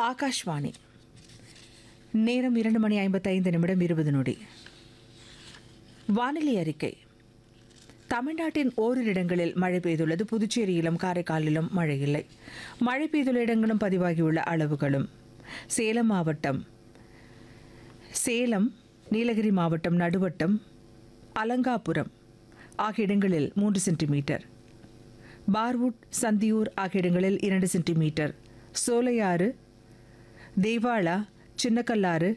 ஆகாஷ்வாணி நேரம் இரண்டு மணி ஐம்பத்தைந்து நிமிடம் இருபது நொடி வானிலை அறிக்கை தமிழ்நாட்டின் ஓரிரு இடங்களில் மழை பெய்துள்ளது புதுச்சேரியிலும் காரைக்காலிலும் மழை இல்லை மழை பெய்துள்ள இடங்களும் பதிவாகியுள்ள அளவுகளும் சேலம் மாவட்டம் சேலம் நீலகிரி மாவட்டம் நடுவட்டம் அலங்காபுரம் ஆகிய இடங்களில் மூன்று சென்டிமீட்டர் பார்வுட் சந்தியூர் ஆகிய இடங்களில் இரண்டு சென்டிமீட்டர் சோலையாறு தேவாளா சின்னக்கல்லாறு